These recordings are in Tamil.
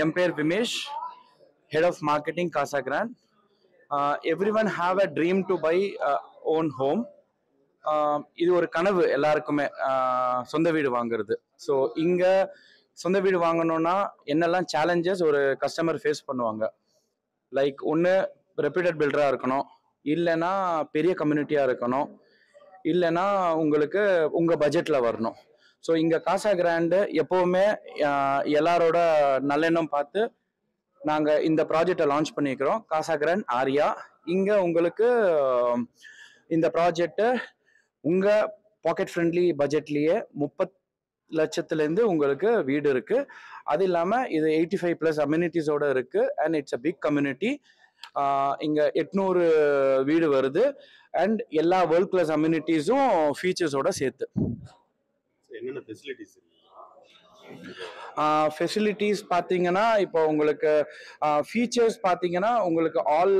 என் பேர் விமேஷ் head of marketing Casa Grande. Uh, everyone have a dream to buy uh, own home. Uh, இது ஒரு கனவு எல்லாருக்குமே uh, சொந்த வீடு வாங்குறது ஸோ இங்க சொந்த வீடு வாங்கணும்னா என்னெல்லாம் சேலஞ்சஸ் ஒரு கஸ்டமர் ஃபேஸ் பண்ணுவாங்க லைக் ஒன்று ரெப்யூட்டட் பில்டராக இருக்கணும் இல்லைன்னா பெரிய கம்யூனிட்டியாக இருக்கணும் இல்லைன்னா உங்களுக்கு உங்கள் பட்ஜெட்டில் வரணும் ஸோ இங்கே காசா கிராண்டு எப்போவுமே ஆஹ், எல்லாரோட நல்லெண்ணம் பார்த்து நாங்கள் இந்த ப்ராஜெக்டை லான்ச் பண்ணிக்கிறோம் காசா கிராண்ட் ஆரியா இங்கே உங்களுக்கு ஆஹ், இந்த ப்ராஜெக்ட்டு உங்கள் பாக்கெட் ஃப்ரெண்ட்லி பட்ஜெட்லேயே முப்பத் லட்சத்துலேருந்து உங்களுக்கு வீடு இருக்கு அது இல்லாமல் இது எயிட்டி ஃபைவ் ப்ளஸ் அம்யூனிட்டிஸோட இருக்கு and it's a big community இங்கே எட்நூறு வீடு வருது அண்ட் எல்லா வேர்ல்ட் கிளாஸ் அம்யூனிட்டிஸும் ஃபீச்சர்ஸோட சேர்த்து So, என்னென்ன ஃபெசிலிட்டிஸ் ஃபெசிலிட்டிஸ் பார்த்தீங்கன்னா இப்போ உங்களுக்கு ஃபீச்சர்ஸ் பார்த்தீங்கன்னா உங்களுக்கு ஆல்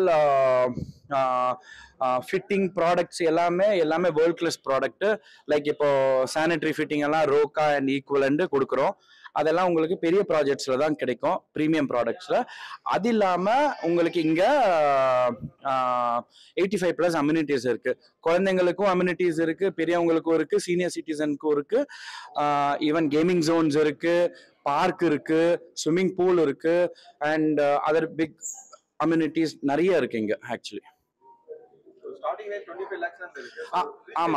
ஃபிட்டிங் ப்ராடக்ட்ஸ் எல்லாமே எல்லாமே வேர்ல்ட் கிளாஸ் ப்ராடக்ட் லைக் இப்போ சானிட்டரி ஃபிட்டிங் எல்லாம் ரோக்கா அண்ட் ஈக்குவலண்ட் கொடுக்குறோம் அதெல்லாம் உங்களுக்கு பெரிய ப்ராஜெக்ட்ஸில் தான் கிடைக்கும் ப்ரீமியம் ப்ராடக்ட்ஸில் அது இல்லாமல் உங்களுக்கு இங்கே எயிட்டி ஃபைவ் ப்ளஸ் அம்யூனிட்டிஸ் இருக்குது குழந்தைங்களுக்கும் அம்யூனிட்டிஸ் இருக்குது பெரியவங்களுக்கும் இருக்குது சீனியர் சிட்டிசனுக்கும் இருக்குது ஈவன் கேமிங் ஜோன்ஸ் இருக்குது பார்க் இருக்குது ஸ்விம்மிங் பூல் இருக்குது அண்ட் அதர் பிக் அம்யூனிட்டிஸ் நிறைய இருக்கு இங்கே actually starting rate twenty five lakhs இருக்கு ஆ, ஆமா.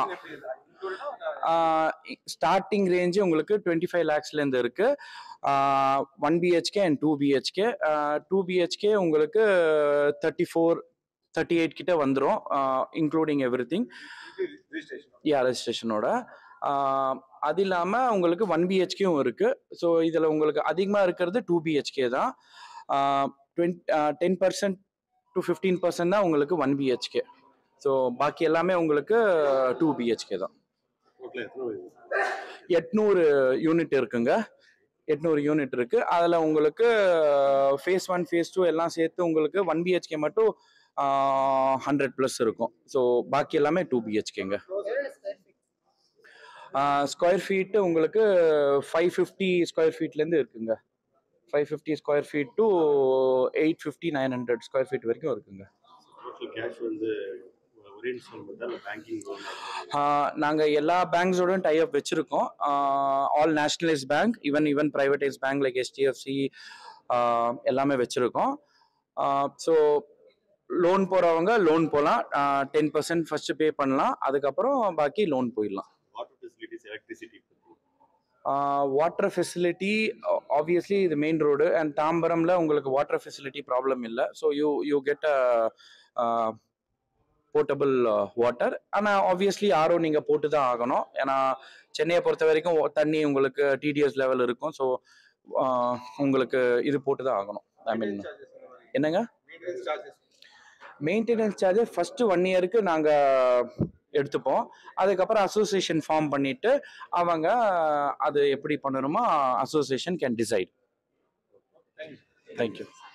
ஸ்டார்டிங் ரேஞ்சு உங்களுக்கு டுவெண்ட்டி ஃபைவ் லேக்ஸ்லேருந்து இருக்கு one BHK and two BHK two BHK உங்களுக்கு தேர்ட்டி ஃபோர் தேர்ட்டி எயிட் கிட்ட வந்துடும் including everything registration yeah ரெஜிஸ்ட்ரேஷனோட அது இல்லாமல் உங்களுக்கு ஒன் பிஹெச்கேவும் இருக்கு ஸோ இதில் உங்களுக்கு அதிகமாக இருக்கிறது டூ பிஹெச்கே தான் twenty ten percent to fifteen percent தான் உங்களுக்கு ஒன் பிஹெச்கே ஸோ பாக்கி எல்லாமே உங்களுக்கு டூ பிஹெச்கே தான் டோட்டலாக எத்தனை வீடு? எட்நூறு யூனிட் இருக்குங்க எட்நூறு யூனிட் இருக்கு அதில் உங்களுக்கு ஃபேஸ் ஒன் ஃபேஸ் டூ எல்லாம் சேர்த்து உங்களுக்கு ஒன் பிஹெச்கே மட்டும் ஹண்ட்ரட் ப்ளஸ் இருக்கும் ஸோ பாக்கி எல்லாமே டூ பிஹெச்கேங்க ஸ்கொயர் ஃபீட்டு உங்களுக்கு ஃபைவ் ஃபிஃப்டி ஸ்கொயர் ஃபீட்லேருந்து இருக்குங்க five fifty square feet to eight fifty nine hundred square feet வரைக்கும் இருக்குங்க டோட்டல் கேஷ் வந்து ஒரே இன்ஸ்டால்மெண்ட் தான் இல்லை பேங்கிங் லோன் நாங்கள் எல்லா பேங்க்ஸோடும் டை அப் வச்சுருக்கோம் all nationalised bank even even privatised bank like HDFC எல்லாமே வச்சுருக்கோம் ஸோ லோன் போகிறவங்க லோன் போகலாம் டென் பர்சன்ட் ஃபஸ்ட்டு பே பண்ணலாம் அதுக்கப்புறம் பாக்கி லோன் போயிடலாம் water facilities electricity water facility obviously இது மெயின் ரோடு அண்ட் தாம்பரம்ல உங்களுக்கு வாட்டர் ஃபெசிலிட்டி ப்ராப்ளம் இல்லை so you you get a portable water ஆனால் ஆப்வியஸ்லி ஆரோ நீங்கள் போட்டு தான் ஆகணும் ஏன்னா சென்னையை பொறுத்த வரைக்கும் தண்ணி உங்களுக்கு டிடிஎஸ் லெவல் இருக்கும் ஸோ உங்களுக்கு இது போட்டு தான் ஆகணும் ஐ மீன் என்னங்க maintenance charges maintenance charge first one இயருக்கு நாங்கள் எடுத்துப்போம் அதுக்கப்புறம் அசோசியேஷன் ஃபார்ம் பண்ணிட்டு அவங்க அது எப்படி பண்ணணுமோ அசோசியேஷன் கேன் டிசைட் தேங்க்யூ